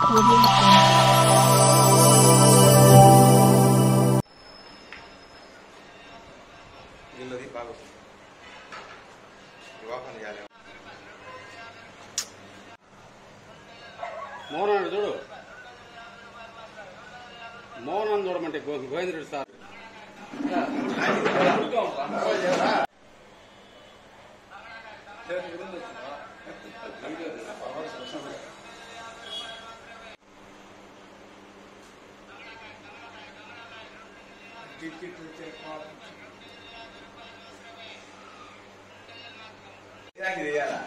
Audio Jungle. వీళ్ళది బాగా వస్తుంది వివాహం చేయాలి మోహన్ చూడు మోహన్ చూడమంటే గో- గోవిందరెడ్డి సార్ ఇలాంటి చేయాలా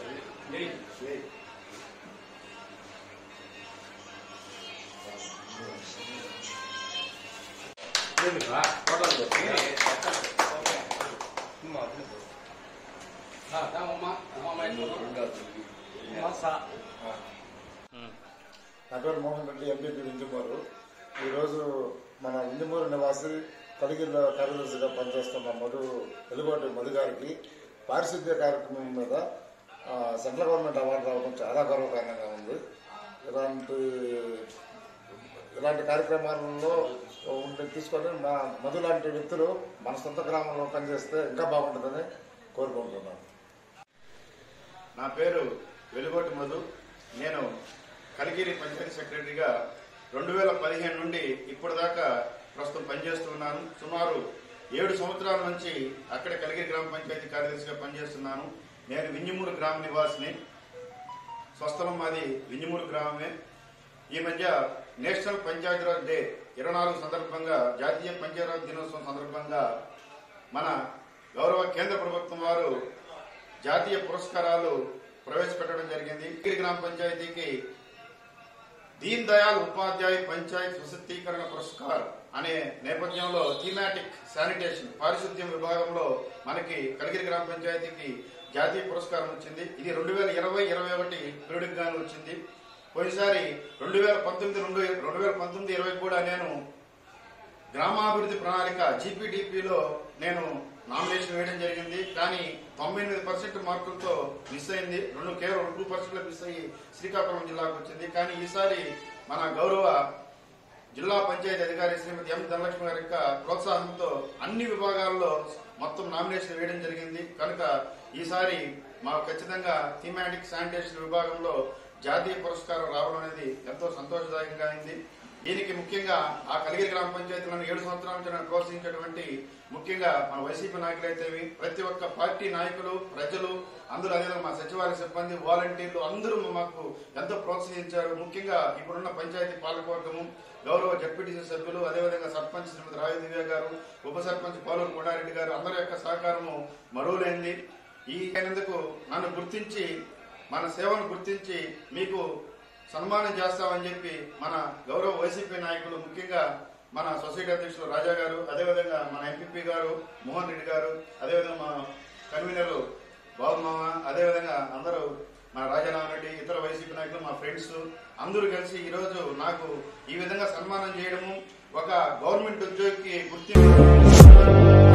నా పేరు మోహన్ రెడ్డి ఎంపీపీ వింజమూరు ఈరోజు మన వింజమూరు నివాసి కలిగిరిలో కార్యదర్శిగా పనిచేస్తున్న మధు వెలుగోటి మధు గారికి పారిశుద్ధ్య కార్యక్రమం మీద ఆ, సెంట్రల్ గవర్నమెంట్ అవార్డు రావడం చాలా గర్వకారణంగా ఉంది ఇలాంటి ఇలాంటి కార్యక్రమాలలో ఉండి తీసుకొని మా మధు లాంటి వ్యక్తులు మన సొంత గ్రామంలో పనిచేస్తే ఇంకా బాగుంటుందని కోరుకుంటున్నాను నా పేరు వెలుగోటి మధు నేను కలిగిరి పంచాయతీ సెక్రటరీగా రెండు వేల పదిహేను నుండి ఇప్పటిదాకా ప్రస్తుతం పనిచేస్తున్నాను సుమారు ఏడు సంవత్సరాల నుంచి అక్కడ కలిగిరి గ్రామ పంచాయతీ కార్యదర్శిగా పనిచేస్తున్నాను నేను వింజమూరు గ్రామ నివాసిని స్వస్థలం మాది వింజమూరు గ్రామమే ఈ మధ్య నేషనల్ పంచాయతీరాజ్ డే ఇరవై నాలుగు సందర్భంగా జాతీయ పంచాయతీరాజ్ దినోత్సవం సందర్భంగా మన గౌరవ కేంద్ర ప్రభుత్వం వారు జాతీయ పురస్కారాలు ప్రవేశపెట్టడం జరిగింది గిరి గ్రామ పంచాయతీకి దీన్ దయాళ్ ఉపాధ్యాయ పంచాయత్ సశక్తీకరణ పురస్కార్ అనే నేపథ్యంలో థీమాటిక్ శానిటేషన్ పారిశుద్ధ్యం విభాగంలో మనకి కలిగిరి గ్రామ పంచాయతీకి జాతీయ పురస్కారం వచ్చింది ఇది రెండు వేల ఇరవై ఇరవై ఒకటి పీరియడ్కి గాను వచ్చింది పోయినసారి రెండు వేల పంతొమ్మిది రెండు రెండు వేల పంతొమ్మిది ఇరవై కూడా నేను గ్రామాభివృద్ధి ప్రణాళిక జీపీడీపీలో నేను నామినేషన్ వేయడం జరిగింది కానీ తొంభై ఎనిమిది పర్సెంట్ మార్కులతో మిస్ అయింది రెండు కేవలం టూ పర్సెంట్ మిస్ అయ్యి శ్రీకాకుళం జిల్లాకు వచ్చింది కానీ ఈసారి మన గౌరవ జిల్లా పంచాయతీ అధికారి శ్రీమతి ఎం ధనలక్ష్మి గారి యొక్క ప్రోత్సాహంతో అన్ని విభాగాల్లో మొత్తం నామినేషన్ వేయడం జరిగింది కనుక ఈసారి మాకు ఖచ్చితంగా థీమాటిక్ శానిటేషన్ విభాగంలో జాతీయ పురస్కారం రావడం అనేది ఎంతో సంతోషదాయకంగా అయింది దీనికి ముఖ్యంగా ఆ కలిగిరి గ్రామ పంచాయతీలను ఏడు సంవత్సరాల నుంచి నన్ను ప్రోత్సహించినటువంటి ముఖ్యంగా మన వైసీపీ నాయకులైతేవి ప్రతి ఒక్క పార్టీ నాయకులు ప్రజలు అందరూ అదేవిధంగా మా సచివాలయ సిబ్బంది వాలంటీర్లు అందరూ మాకు ఎంతో ప్రోత్సహించారు ముఖ్యంగా ఇప్పుడున్న పంచాయతీ పాలకవర్గము గౌరవ జడ్పీటీసీ సభ్యులు అదేవిధంగా సర్పంచ్ శ్రీమతి రాయ దివ్య గారు ఉప సర్పంచ్ పోలూరు కొండారెడ్డి గారు అందరి యొక్క సహకారము మరువులేంది ఈ అయినందుకు నన్ను గుర్తించి మన సేవను గుర్తించి మీకు సన్మానం చేస్తామని చెప్పి మన గౌరవ వైసీపీ నాయకులు ముఖ్యంగా మన సొసైటీ అధ్యక్షులు రాజా గారు అదేవిధంగా మన ఎంపీపీ గారు మోహన్ రెడ్డి గారు అదేవిధంగా మన కన్వీనర్ బాబు మామ అదేవిధంగా అందరూ మన రాజారామ రెడ్డి ఇతర వైసీపీ నాయకులు మా ఫ్రెండ్స్ అందరూ కలిసి ఈ రోజు నాకు ఈ విధంగా సన్మానం చేయడము ఒక గవర్నమెంట్ ఉద్యోగికి గుర్తింపు